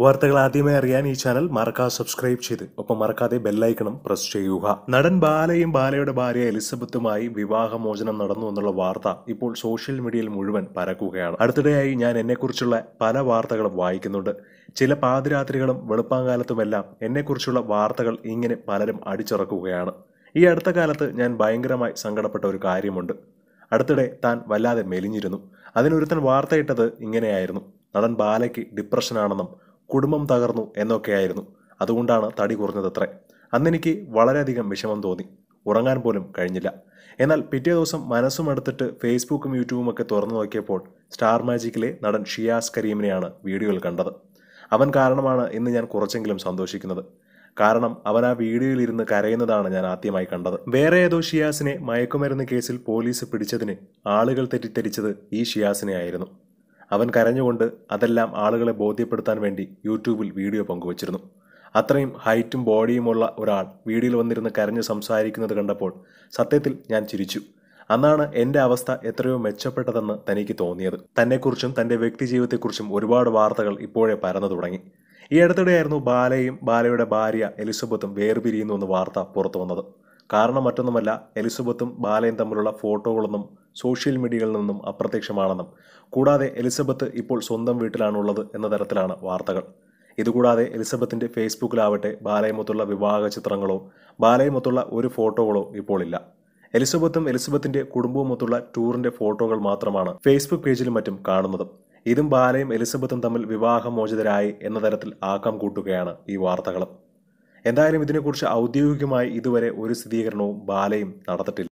വാർത്തകൾ ആദ്യമേ അറിയാൻ ഈ ചാനൽ മറക്കാതെ സബ്സ്ക്രൈബ് ചെയ്ത് ഒപ്പം മറക്കാതെ ബെല്ലൈക്കണം പ്രസ് ചെയ്യുക നടൻ ബാലയും ബാലയുടെ ഭാര്യ എലിസബത്തുമായി വിവാഹമോചനം നടന്നു എന്നുള്ള വാർത്ത ഇപ്പോൾ സോഷ്യൽ മീഡിയയിൽ മുഴുവൻ പരക്കുകയാണ് അടുത്തിടെയായി ഞാൻ എന്നെക്കുറിച്ചുള്ള പല വാർത്തകളും വായിക്കുന്നുണ്ട് ചില പാതിരാത്രികളും വെളുപ്പാങ്കാലത്തുമെല്ലാം എന്നെക്കുറിച്ചുള്ള വാർത്തകൾ ഇങ്ങനെ പലരും അടിച്ചിറക്കുകയാണ് ഈ അടുത്ത കാലത്ത് ഞാൻ ഭയങ്കരമായി സങ്കടപ്പെട്ട ഒരു കാര്യമുണ്ട് അടുത്തിടെ താൻ വല്ലാതെ മെലിഞ്ഞിരുന്നു അതിനൊരുത്തൻ വാർത്തയിട്ടത് ഇങ്ങനെയായിരുന്നു നടൻ ബാലയ്ക്ക് ഡിപ്രഷനാണെന്നും കുടുംബം തകർന്നു എന്നൊക്കെയായിരുന്നു അതുകൊണ്ടാണ് തടി കുറഞ്ഞതത്രേ അന്നെനിക്ക് വളരെയധികം വിഷമം തോന്നി ഉറങ്ങാൻ പോലും കഴിഞ്ഞില്ല എന്നാൽ പിറ്റേ ദിവസം മനസ്സും എടുത്തിട്ട് ഫേസ്ബുക്കും യൂട്യൂബും ഒക്കെ തുറന്നു നോക്കിയപ്പോൾ സ്റ്റാർ മാജിക്കിലെ നടൻ ഷിയാസ് കരീമിനെയാണ് വീഡിയോയിൽ കണ്ടത് അവൻ കാരണമാണ് ഇന്ന് ഞാൻ കുറച്ചെങ്കിലും സന്തോഷിക്കുന്നത് കാരണം അവൻ ആ വീഡിയോയിൽ ഇരുന്ന് കരയുന്നതാണ് ഞാൻ ആദ്യമായി കണ്ടത് വേറെ ഏതോ ഷിയാസിനെ മയക്കുമരുന്ന് കേസിൽ പോലീസ് പിടിച്ചതിന് ആളുകൾ തെറ്റിദ്ധരിച്ചത് ഈ ഷിയാസിനെ ആയിരുന്നു അവൻ കരഞ്ഞുകൊണ്ട് അതെല്ലാം ആളുകളെ ബോധ്യപ്പെടുത്താൻ വേണ്ടി യൂട്യൂബിൽ വീഡിയോ പങ്കുവച്ചിരുന്നു അത്രയും ഹൈറ്റും ബോഡിയുമുള്ള ഒരാൾ വീഡിയോയിൽ വന്നിരുന്ന് കരഞ്ഞ് സംസാരിക്കുന്നത് കണ്ടപ്പോൾ സത്യത്തിൽ ഞാൻ ചിരിച്ചു അന്നാണ് എൻ്റെ അവസ്ഥ എത്രയോ മെച്ചപ്പെട്ടതെന്ന് തനിക്ക് തോന്നിയത് തന്നെക്കുറിച്ചും തൻ്റെ വ്യക്തിജീവിതത്തെക്കുറിച്ചും ഒരുപാട് വാർത്തകൾ ഇപ്പോഴേ പരന്നു തുടങ്ങി ഈ അടുത്തിടെയായിരുന്നു ബാലയും ബാലയുടെ ഭാര്യ എലിസബത്തും വേർപിരിയുന്നു എന്ന് വാർത്ത പുറത്തു വന്നത് കാരണം മറ്റൊന്നുമല്ല എലിസബത്തും ബാലയും തമ്മിലുള്ള ഫോട്ടോകളൊന്നും സോഷ്യൽ മീഡിയകളിൽ നിന്നും അപ്രത്യക്ഷമാണെന്നും കൂടാതെ എലിസബത്ത് ഇപ്പോൾ സ്വന്തം വീട്ടിലാണുള്ളത് എന്ന തരത്തിലാണ് വാർത്തകൾ ഇതുകൂടാതെ എലിസബത്തിന്റെ ഫേസ്ബുക്കിലാവട്ടെ ബാലയുമൊത്തുള്ള വിവാഹ ചിത്രങ്ങളോ ബാലയുമൊത്തുള്ള ഒരു ഫോട്ടോകളോ ഇപ്പോൾ ഇല്ല എലിസബത്തും എലിസബത്തിന്റെ കുടുംബവുമൊത്തുള്ള ടൂറിന്റെ ഫോട്ടോകൾ മാത്രമാണ് ഫേസ്ബുക്ക് പേജിലും മറ്റും കാണുന്നത് ഇതും ബാലയും എലിസബത്തും തമ്മിൽ വിവാഹമോചിതരായി എന്ന തരത്തിൽ ആക്കം കൂട്ടുകയാണ് ഈ വാർത്തകളും എന്തായാലും ഇതിനെക്കുറിച്ച് ഔദ്യോഗികമായി ഇതുവരെ ഒരു സ്ഥിരീകരണവും ബാലയും നടത്തിയിട്ടില്ല